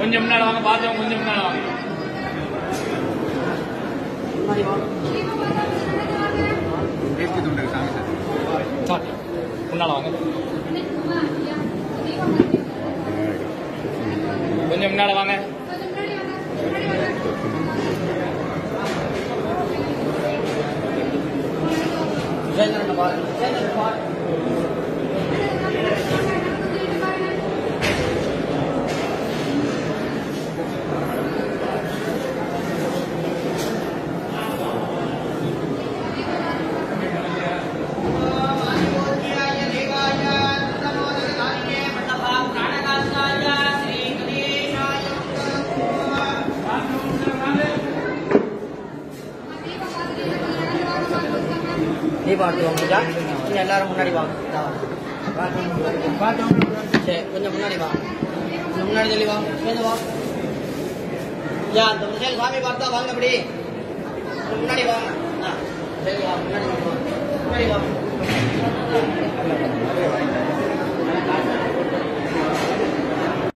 கொஞ்சம் முன்னாடி வாங்க பார்த்தவங்க கொஞ்சம் முன்னாடி வாங்க வேஷ்டி துண்டு சாமி சார் முன்னால வாங்க கொஞ்சம் முன்னால வாங்க தீபாவளி முடிஞ்சா நீங்க எல்லாரும் முன்னாடி வாங்க இதா வாங்க. சரி கொஞ்சம் முன்னாடி வாங்க கொஞ்சம் முன்னாடி சொல்லி வாங்க சேர்ந்து வாங்க யா அந்த சரி சாமி பார்த்தா வாங்க அப்படி கொஞ்சம் முன்னாடி வாங்க ஆ, சரி வாங்க முன்னாடி வாங்க முன்னாடி வாங்க